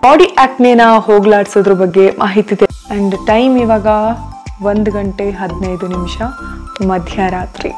Body ಆಕ್ನೇನ ಹೋಗ್ಲಾಡ್ಸೋದ್ರ ಬಗ್ಗೆ ಮಾಹಿತಿ and time ಇವಾಗ ಒಂದು ಗಂಟೆ ಹದಿನೈದು ನಿಮಿಷ ಮಧ್ಯರಾತ್ರಿ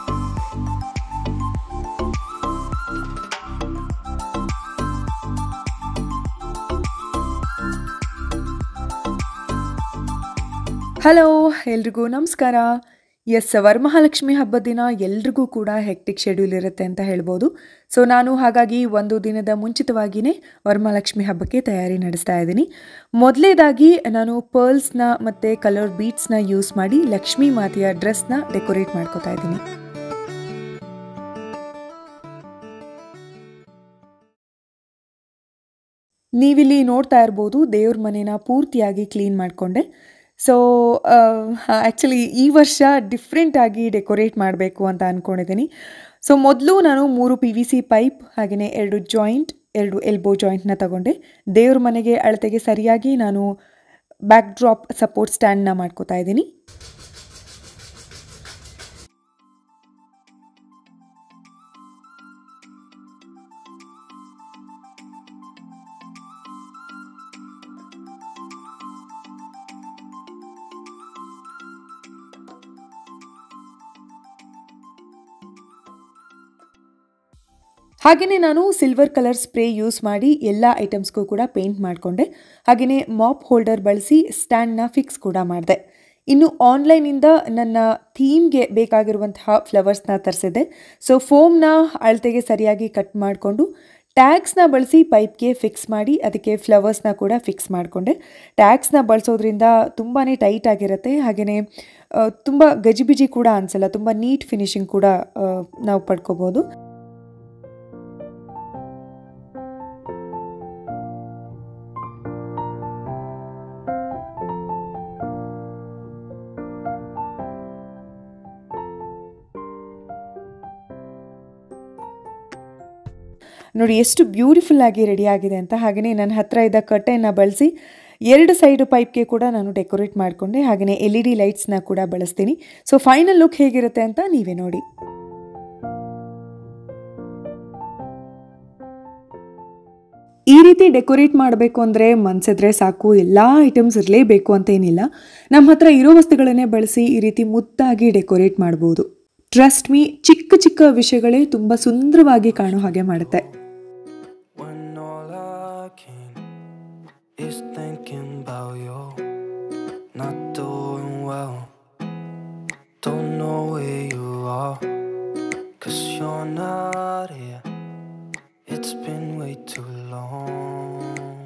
ಹಲೋ ಎಲ್ರಿಗೂ ನಮಸ್ಕಾರ ಎಸ್ ವರಮಹಾಲಕ್ಷ್ಮಿ ಹಬ್ಬದ ದಿನ ಎಲ್ರಿಗೂ ಕೂಡ ಹೆಕ್ಟಿಕ್ ಶೆಡ್ಯೂಲ್ ಇರುತ್ತೆ ಅಂತ ಹೇಳ್ಬೋದು ಸೊ ನಾನು ಹಾಗಾಗಿ ಒಂದು ದಿನದ ಮುಂಚಿತವಾಗಿಯೇ ವರಮಹಾಲಕ್ಷ್ಮಿ ಹಬ್ಬಕ್ಕೆ ತಯಾರಿ ನಡೆಸ್ತಾ ಇದ್ದೀನಿ ಮೊದಲೇದಾಗಿ ನಾನು ಪರ್ಲ್ಸ್ನ ಮತ್ತು ಕಲರ್ ಬೀಟ್ಸ್ನ ಯೂಸ್ ಮಾಡಿ ಲಕ್ಷ್ಮೀ ಮಾತೆಯ ಡ್ರೆಸ್ನ ಡೆಕೋರೇಟ್ ಮಾಡ್ಕೋತಾ ಇದ್ದೀನಿ ನೀವಿಲ್ಲಿ ನೋಡ್ತಾ ಇರ್ಬೋದು ದೇವ್ರ ಮನೇನ ಪೂರ್ತಿಯಾಗಿ ಕ್ಲೀನ್ ಮಾಡಿಕೊಂಡೆ ಸೊ ಆ್ಯಕ್ಚುಲಿ ಈ ವರ್ಷ ಡಿಫ್ರೆಂಟಾಗಿ ಡೆಕೋರೇಟ್ ಮಾಡಬೇಕು ಅಂತ ಅಂದ್ಕೊಂಡಿದ್ದೀನಿ ಸೊ ಮೊದಲು ನಾನು ಮೂರು ಪಿ ವಿ ಸಿ ಪೈಪ್ ಹಾಗೆಯೇ ಎರಡು ಜಾಯಿಂಟ್ ಎರಡು ಎಲ್ಬೋ ಜಾಯಿಂಟ್ನ ತಗೊಂಡೆ ದೇವ್ರ ಮನೆಗೆ ಅಳತೆಗೆ ಸರಿಯಾಗಿ ನಾನು ಬ್ಯಾಕ್ ಡ್ರಾಪ್ ಸಪೋರ್ಟ್ ಸ್ಟ್ಯಾಂಡ್ನ ಮಾಡ್ಕೋತಾ ಇದ್ದೀನಿ ಹಾಗೆಯೇ ನಾನು ಸಿಲ್ವರ್ ಕಲರ್ ಸ್ಪ್ರೇ ಯೂಸ್ ಮಾಡಿ ಎಲ್ಲ ಐಟಮ್ಸ್ಗೂ ಕೂಡ ಪೇಂಟ್ ಮಾಡಿಕೊಂಡೆ ಹಾಗೆಯೇ ಮಾಪ್ ಹೋಲ್ಡರ್ ಬಳಸಿ ಸ್ಟ್ಯಾಂಡ್ನ ಫಿಕ್ಸ್ ಕೂಡ ಮಾಡಿದೆ ಇನ್ನು ಆನ್ಲೈನಿಂದ ನನ್ನ ಥೀಮ್ಗೆ ಬೇಕಾಗಿರುವಂತಹ ಫ್ಲವರ್ಸ್ನ ತರಿಸಿದೆ ಸೊ ಫೋಮ್ನ ಅಳತೆಗೆ ಸರಿಯಾಗಿ ಕಟ್ ಮಾಡಿಕೊಂಡು ಟ್ಯಾಗ್ಸ್ನ ಬಳಸಿ ಪೈಪ್ಗೆ ಫಿಕ್ಸ್ ಮಾಡಿ ಅದಕ್ಕೆ ಫ್ಲವರ್ಸ್ನ ಕೂಡ ಫಿಕ್ಸ್ ಮಾಡಿಕೊಂಡೆ ಟ್ಯಾಗ್ಸ್ನ ಬಳಸೋದ್ರಿಂದ ತುಂಬಾ ಟೈಟ್ ಆಗಿರುತ್ತೆ ಹಾಗೆಯೇ ತುಂಬ ಗಜಿಬಿಜಿ ಕೂಡ ಅನಿಸಲ್ಲ ತುಂಬ ನೀಟ್ ಫಿನಿಶಿಂಗ್ ಕೂಡ ನಾವು ಪಡ್ಕೋಬೋದು ನೋಡಿ ಎಷ್ಟು ಬ್ಯೂಟಿಫುಲ್ ಆಗಿ ರೆಡಿ ಆಗಿದೆ ಅಂತ ಹಾಗೆಯೇ ನನ್ನ ಹತ್ರ ಇದ್ದ ಕಟ್ಟೆಯನ್ನು ಬಳಸಿ ಎರಡು ಸೈಡ್ ಪೈಪ್ಗೆ ಕೂಡ ನಾನು ಡೆಕೋರೇಟ್ ಮಾಡಿಕೊಂಡೆ ಹಾಗೆಯೇ ಎಲ್ ಇ ಡಿ ಲೈಟ್ಸ್ನ ಕೂಡ ಬಳಸ್ತೀನಿ ಸೊ ಫೈನಲ್ ಲುಕ್ ಹೇಗಿರುತ್ತೆ ಅಂತ ನೀವೇ ನೋಡಿ ಈ ರೀತಿ ಡೆಕೋರೇಟ್ ಮಾಡಬೇಕು ಅಂದರೆ ಮನ್ಸಿದ್ರೆ ಸಾಕು ಎಲ್ಲ ಐಟಮ್ಸ್ ಇರಲೇಬೇಕು ಅಂತ ಏನಿಲ್ಲ ನಮ್ಮ ಹತ್ರ ಇರೋ ವಸ್ತುಗಳನ್ನೇ ಬಳಸಿ ಈ ರೀತಿ ಮುದ್ದಾಗಿ ಡೆಕೋರೇಟ್ ಮಾಡ್ಬೋದು ಟ್ರಸ್ಟ್ ಮೀ ಚಿಕ್ಕ ಚಿಕ್ಕ ವಿಷಯಗಳೇ ತುಂಬ ಸುಂದರವಾಗಿ ಕಾಣೋ ಹಾಗೆ ಮಾಡುತ್ತೆ When all I can is thinking about you, not doing well. Don't know where you are, cause you're not here. It's been way too long.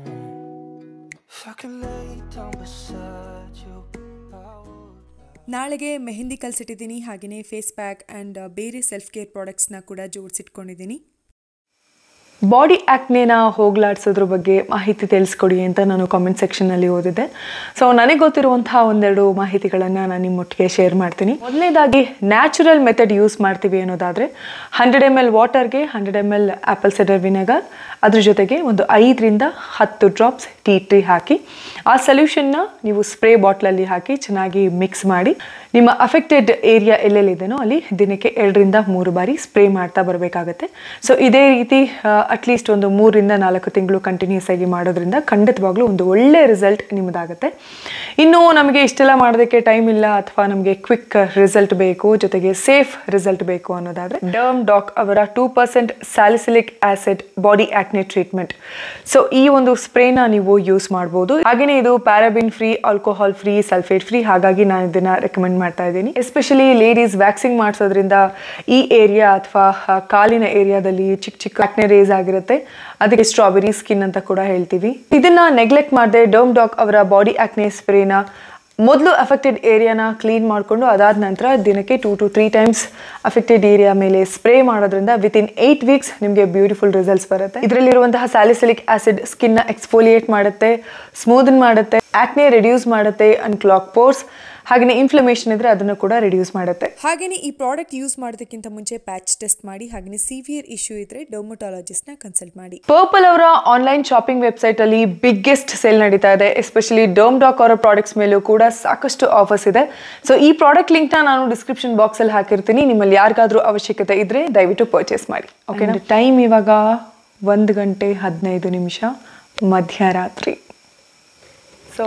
If I could lay down beside you, I would. ನಾಳೆಗೆ ಮೆಹಂದಿ ಕಲ್ಸಿಟ್ಟಿದ್ದೀನಿ ಹಾಗೆಯೇ face pack and ಬೇರೆ self care ಪ್ರಾಡಕ್ಟ್ಸ್ನ ಕೂಡ ಜೋಡಿಸಿಟ್ಕೊಂಡಿದ್ದೀನಿ body ಆ್ಯಕ್ನೇನ ಹೋಗ್ಲಾಡ್ಸೋದ್ರ ಬಗ್ಗೆ ಮಾಹಿತಿ ತಿಳಿಸ್ಕೊಡಿ ಅಂತ ನಾನು ಕಾಮೆಂಟ್ ಸೆಕ್ಷನ್ನಲ್ಲಿ ಓದಿದ್ದೆ ಸೊ ನನಗೆ ಗೊತ್ತಿರುವಂತಹ ಒಂದೆರಡು ಮಾಹಿತಿಗಳನ್ನು ನಾನು ನಿಮ್ಮೊಟ್ಟಿಗೆ ಶೇರ್ ಮಾಡ್ತೀನಿ ಮೊದಲನೇದಾಗಿ ನ್ಯಾಚುರಲ್ ಮೆಥಡ್ ಯೂಸ್ ಮಾಡ್ತೀವಿ ಅನ್ನೋದಾದರೆ ಹಂಡ್ರೆಡ್ ಎಮ್ ಎಲ್ ವಾಟರ್ಗೆ hundred M L apple cider vinegar ಅದ್ರ ಜೊತೆಗೆ ಒಂದು ಐದರಿಂದ ಹತ್ತು ಡ್ರಾಪ್ಸ್ ಟೀ ಟ್ರೀ ಹಾಕಿ ಆ ಸೊಲ್ಯೂಷನ್ನ ನೀವು ಸ್ಪ್ರೇ ಬಾಟ್ಲಲ್ಲಿ ಹಾಕಿ ಚೆನ್ನಾಗಿ ಮಿಕ್ಸ್ ಮಾಡಿ ನಿಮ್ಮ ಅಫೆಕ್ಟೆಡ್ ಏರಿಯಾ ಎಲ್ಲೆಲ್ಲಿದೆನೋ ಅಲ್ಲಿ ದಿನಕ್ಕೆ ಎರಡರಿಂದ ಮೂರು ಬಾರಿ ಸ್ಪ್ರೇ ಮಾಡ್ತಾ ಬರಬೇಕಾಗತ್ತೆ ಸೊ ಇದೇ ರೀತಿ ಅಟ್ಲೀಸ್ಟ್ ಒಂದು ಮೂರರಿಂದ ನಾಲ್ಕು ತಿಂಗಳು ಕಂಟಿನ್ಯೂಸ್ ಆಗಿ ಮಾಡೋದ್ರಿಂದ ಖಂಡಿತವಾಗ್ಲೂ ಒಂದು ಒಳ್ಳೆ ರಿಸಲ್ಟ್ ನಿಮ್ಮದಾಗುತ್ತೆ ಇನ್ನು ನಮಗೆ ಇಷ್ಟೆಲ್ಲ ಮಾಡೋದಕ್ಕೆ ಟೈಮ್ ಇಲ್ಲ ಅಥವಾ ನಮಗೆ ಕ್ವಿಕ್ ರಿಸಲ್ಟ್ ಬೇಕು ಜೊತೆಗೆ ಸೇಫ್ ರಿಸಲ್ಟ್ ಬೇಕು ಅನ್ನೋದಾದರೆ ಡರ್ಮ್ ಡಾಕ್ ಅವರ two percent salicylic acid body acne treatment so ಈ ಒಂದು ಸ್ಪ್ರೇನ ನೀವು ಯೂಸ್ ಮಾಡ್ಬೋದು ಹಾಗೆಯೇ ಇದು paraben free alcohol free sulphate free ಹಾಗಾಗಿ ನಾನು ಇದನ್ನ ರೆಕಮೆಂಡ್ ಮಾಡ್ತಾ ಇದ್ದೀನಿ ಎಸ್ಪೆಷಲಿ ಲೇಡೀಸ್ ವ್ಯಾಕ್ಸಿಂಗ್ ಮಾಡಿಸೋದ್ರಿಂದ ಈ ಏರಿಯಾ ಅಥವಾ ಕಾಲಿನ ಏರಿಯಾದಲ್ಲಿ ಚಿಕ್ಕ ಚಿಕ್ಕ ಆಕ್ನೆ ರೇಸ್ ಆಗಿರುತ್ತೆ ಅದಕ್ಕೆ ಸ್ಟ್ರಾಬೆರಿ ಸ್ಕಿನ್ ಅಂತ ಕೂಡ ಹೇಳ್ತೀವಿ ಇದನ್ನ ನೆಗ್ಲೆಕ್ಟ್ ಮಾಡದೆ ಡರ್ಮ್ ಡಾಕ್ ಅವರ ಬಾಡಿ ಆಕ್ನೆ ಸ್ಪ್ರೇನ ಮೊದಲು ಅಫೆಕ್ಟೆಡ್ ಏರಿಯಾನ ಕ್ಲೀನ್ ಮಾಡಿಕೊಂಡು ಅದಾದ ನಂತರ ದಿನಕ್ಕೆ two to three times affected area ಮೇಲೆ ಸ್ಪ್ರೇ ಮಾಡೋದ್ರಿಂದ ವಿತ್ ಇನ್ ಏಯ್ಟ್ ವೀಕ್ಸ್ ನಿಮಗೆ ಬ್ಯೂಟಿಫುಲ್ ರಿಸಲ್ಟ್ಸ್ ಬರುತ್ತೆ ಇದರಲ್ಲಿರುವಂತಹ ಸ್ಯಾಲಿಸಿಲಿಕ್ ಆಸಿಡ್ ಸ್ಕಿನ್ನ ಎಕ್ಸ್ಫೋಲಿಯೇಟ್ ಮಾಡುತ್ತೆ ಸ್ಮೂದನ್ ಮಾಡುತ್ತೆ ಆಕ್ನೆ ರಿಡ್ಯೂಸ್ ಮಾಡುತ್ತೆ ಅಂಡ್ ಕ್ಲಾಕ್ ಪೋರ್ಸ್ ಹಾಗೆಯೇ ಇನ್ಫ್ಲಮೇಷನ್ ಇದ್ರೆ ಅದನ್ನು ಕೂಡ ರಿಡ್ಯೂಸ್ ಮಾಡುತ್ತೆ ಹಾಗೆಯೇ ಈ ಪ್ರಾಡಕ್ಟ್ ಯೂಸ್ ಮಾಡೋದಕ್ಕಿಂತ ಮುಂಚೆ ಪ್ಯಾಚ್ ಟೆಸ್ಟ್ ಮಾಡಿ ಹಾಗೆಯೇ ಸಿವಿಯರ್ ಇಶ್ಯೂ ಇದ್ರೆ ಡರ್ಮಟಾಲಜಿಸ್ಟ್ನ ಕನ್ಸಲ್ಟ್ ಮಾಡಿ ಪರ್ಪಲ್ ಅವರ ಆನ್ಲೈನ್ ಶಾಪಿಂಗ್ ವೆಬ್ಸೈಟ್ ಅಲ್ಲಿ ಬಿಗ್ಗೆಸ್ಟ್ ಸೇಲ್ ನಡೀತಾ ಇದೆ ಎಸ್ಪೆಷಲಿ ಡರ್ಮ್ ಡಾಕ್ ಅವರ ಪ್ರಾಡಕ್ಟ್ಸ್ ಮೇಲೂ ಕೂಡ ಸಾಕಷ್ಟು ಆಫರ್ಸ್ ಇದೆ ಸೊ ಈ ಪ್ರಾಡಕ್ಟ್ ಲಿಂಕ್ನ ನಾನು ಡಿಸ್ಕ್ರಿಪ್ಷನ್ ಬಾಕ್ಸ್ ಅಲ್ಲಿ ಹಾಕಿರ್ತೀನಿ ನಿಮ್ಮಲ್ಲಿ ಯಾರಿಗಾದ್ರೂ ಅವಶ್ಯಕತೆ ಇದ್ರೆ ದಯವಿಟ್ಟು ಪರ್ಚೇಸ್ ಮಾಡಿ ಓಕೆ ಟೈಮ್ ಇವಾಗ ಒಂದು ಗಂಟೆ ಹದಿನೈದು ನಿಮಿಷ ಮಧ್ಯರಾತ್ರಿ ಸೊ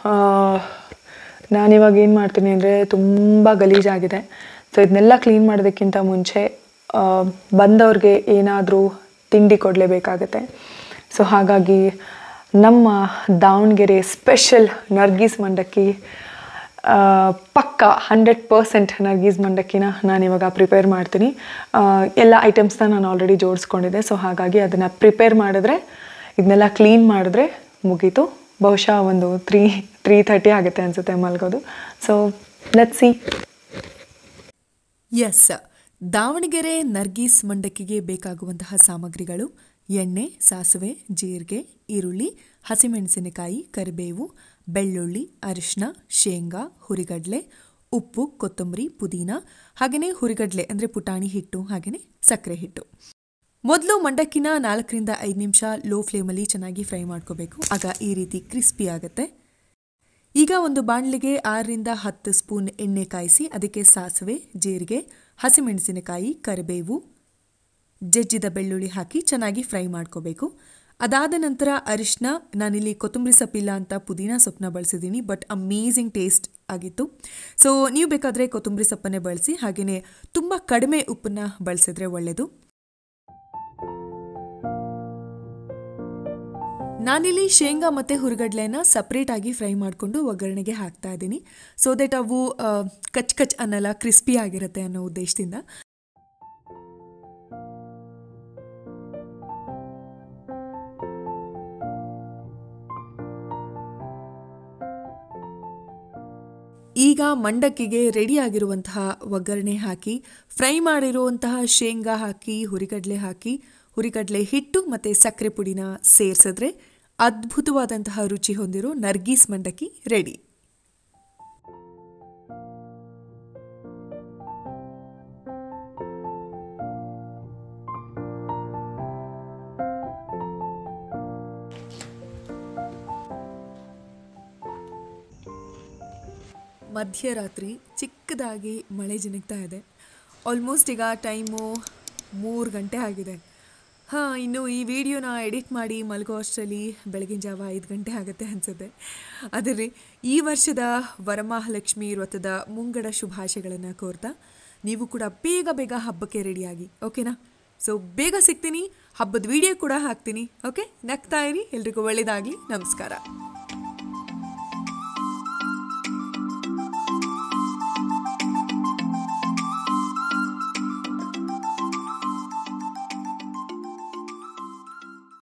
ನಾನಿವಾಗ ಏನು ಮಾಡ್ತೀನಿ ಅಂದರೆ ತುಂಬ ಗಲೀಜಾಗಿದೆ ಸೊ ಇದನ್ನೆಲ್ಲ ಕ್ಲೀನ್ ಮಾಡೋದಕ್ಕಿಂತ ಮುಂಚೆ ಆ, ಬಂದವ್ರಿಗೆ ಏನಾದರೂ ತಿಂಡಿ ಕೊಡಲೇಬೇಕಾಗತ್ತೆ ಸೊ ಹಾಗಾಗಿ ನಮ್ಮ ದಾವಣಗೆರೆ ಸ್ಪೆಷಲ್ ನರ್ಗೀಸ್ ಮಂಡಕ್ಕಿ ಆ, ಪಕ್ಕ ಹಂಡ್ರೆಡ್ ಪರ್ಸೆಂಟ್ ನರ್ಗೀಸ್ ಮಂಡಕ್ಕಿನ ನಾನಿವಾಗ ಪ್ರಿಪೇರ್ ಮಾಡ್ತೀನಿ ಆ, ಎಲ್ಲ ಐಟಮ್ಸ್ನ ನಾನು ಆಲ್ರೆಡಿ ಜೋಡಿಸ್ಕೊಂಡಿದ್ದೆ ಸೊ ಹಾಗಾಗಿ ಅದನ್ನು ಪ್ರಿಪೇರ್ ಮಾಡಿದ್ರೆ ಇದನ್ನೆಲ್ಲ ಕ್ಲೀನ್ ಮಾಡಿದ್ರೆ ಮುಗೀತು ಬಹುಶಃ ಒಂದು ತ್ರೀ ತ್ರೀ ಥರ್ಟಿ ಆಗುತ್ತೆ ಅನಿಸುತ್ತೆ ಮಲ್ಗೋದು so let see us Davanagere Nargis ಮಂಡಕ್ಕಿಗೆ ಬೇಕಾಗುವಂತಹ ಸಾಮಗ್ರಿಗಳು ಎಣ್ಣೆ ಸಾಸಿವೆ ಜೀರಿಗೆ ಈರುಳ್ಳಿ ಹಸಿಮೆಣಸಿನಕಾಯಿ ಕರಿಬೇವು ಬೆಳ್ಳುಳ್ಳಿ ಅರಿಶಿನ ಶೇಂಗಾ ಹುರಿಗಡಲೆ ಉಪ್ಪು ಕೊತ್ತಂಬರಿ ಪುದೀನ ಹಾಗೆಯೇ ಹುರಿಗಡಲೆ ಅಂದರೆ ಪುಟಾಣಿ ಹಿಟ್ಟು ಹಾಗೆಯೇ ಸಕ್ಕರೆ ಹಿಟ್ಟು ಮೊದಲು ಮಂಡಕ್ಕಿನ ನಾಲ್ಕರಿಂದ ಐದು ನಿಮಿಷ ಲೋ ಫ್ಲೇಮಲ್ಲಿ ಚೆನ್ನಾಗಿ ಫ್ರೈ ಮಾಡ್ಕೋಬೇಕು ಆಗ ಈ ರೀತಿ ಕ್ರಿಸ್ಪಿ ಆಗುತ್ತೆ ಈಗ ಒಂದು ಬಾಣಲಿಗೆ ಆರರಿಂದ ಹತ್ತು ಸ್ಪೂನ್ ಎಣ್ಣೆ ಕಾಯಿಸಿ ಅದಕ್ಕೆ ಸಾಸಿವೆ ಜೀರಿಗೆ ಹಸಿಮೆಣಸಿನಕಾಯಿ ಕರಿಬೇವು ಜಜ್ಜಿದ ಬೆಳ್ಳುಳ್ಳಿ ಹಾಕಿ ಚೆನ್ನಾಗಿ ಫ್ರೈ ಮಾಡ್ಕೋಬೇಕು ಅದಾದ ನಂತರ ಅರಿಶಿನ ನಾನಿಲ್ಲಿ ಕೊತ್ತಂಬರಿ ಸೊಪ್ಪಿಲ್ಲ ಅಂತ ಪುದೀನ ಸೊಪ್ಪನ್ನ ಬಳಸಿದ್ದೀನಿ ಬಟ್ ಅಮೇಝಿಂಗ್ ಟೇಸ್ಟ್ ಆಗಿತ್ತು ಸೊ ನೀವು ಬೇಕಾದರೆ ಕೊತ್ತಂಬರಿ ಸೊಪ್ಪನ್ನೇ ಬಳಸಿ ಹಾಗೆಯೇ ತುಂಬ ಕಡಿಮೆ ಉಪ್ಪನ್ನ ಬಳಸಿದ್ರೆ ಒಳ್ಳೆಯದು ನಾನಿಲ್ಲಿ ಶೇಂಗಾ ಮತ್ತು ಹುರುಗಡ್ಲೆನ ಸಪ್ರೇಟ್ ಆಗಿ ಫ್ರೈ ಮಾಡಿಕೊಂಡು ಒಗ್ಗರಣೆಗೆ ಹಾಕ್ತಾ ಇದ್ದೀನಿ ಸೊ ದಟ್ ಅವು ಆ, ಕಚ್ ಕಚ್ ಅನ್ನಲ್ಲ ಕ್ರಿಸ್ಪಿ ಆಗಿರುತ್ತೆ ಅನ್ನೋ ಉದ್ದೇಶದಿಂದ ಈಗ ಮಂಡಕ್ಕಿಗೆ ರೆಡಿಯಾಗಿರುವಂತಹ ಒಗ್ಗರಣೆ ಹಾಕಿ ಫ್ರೈ ಮಾಡಿರುವಂತಹ ಶೇಂಗಾ ಹಾಕಿ ಹುರಿಗಡಲೆ ಹಾಕಿ ಹುರಿಗಡಲೆ ಹಿಟ್ಟು ಮತ್ತು ಸಕ್ಕರೆ ಪುಡಿನ ಸೇರಿಸಿದ್ರೆ ಅದ್ಭುತವಾದಂತಹ ರುಚಿ ಹೊಂದಿರೋ ನರ್ಗೀಸ್ ಮಂಡಕ್ಕಿ ರೆಡಿ ಮಧ್ಯರಾತ್ರಿ ಚಿಕ್ಕದಾಗಿ ಮಳೆ ಜಿನುಗ್ತಾ ಇದೆ ಆಲ್ಮೋಸ್ಟ್ ಈಗ ಟೈಮು ಮೂರು ಗಂಟೆ ಆಗಿದೆ ಹಾಂ ಇನ್ನು ಈ ವಿಡಿಯೋನ ಎಡಿಟ್ ಮಾಡಿ ಮಲಗೋ ಅಷ್ಟರಲ್ಲಿ ಬೆಳಗಿನ ಜಾವ ಐದು ಗಂಟೆ ಆಗುತ್ತೆ ಅನಿಸುತ್ತೆ ಅದೇ ಈ ವರ್ಷದ ವರಮಹಾಲಕ್ಷ್ಮಿ ವ್ರತದ ಮುಂಗಡ ಶುಭಾಶಯಗಳನ್ನು ಕೋರ್ತಾ ನೀವು ಕೂಡ ಬೇಗ ಬೇಗ ಹಬ್ಬಕ್ಕೆ ರೆಡಿಯಾಗಿ ಓಕೆನಾ ಸೊ ಬೇಗ ಸಿಗ್ತೀನಿ ಹಬ್ಬದ ವಿಡಿಯೋ ಕೂಡ ಹಾಕ್ತೀನಿ ಓಕೆ ನಗ್ತಾ ಇರಿ ಎಲ್ರಿಗೂ ಒಳ್ಳೆಯದಾಗಲಿ ನಮಸ್ಕಾರ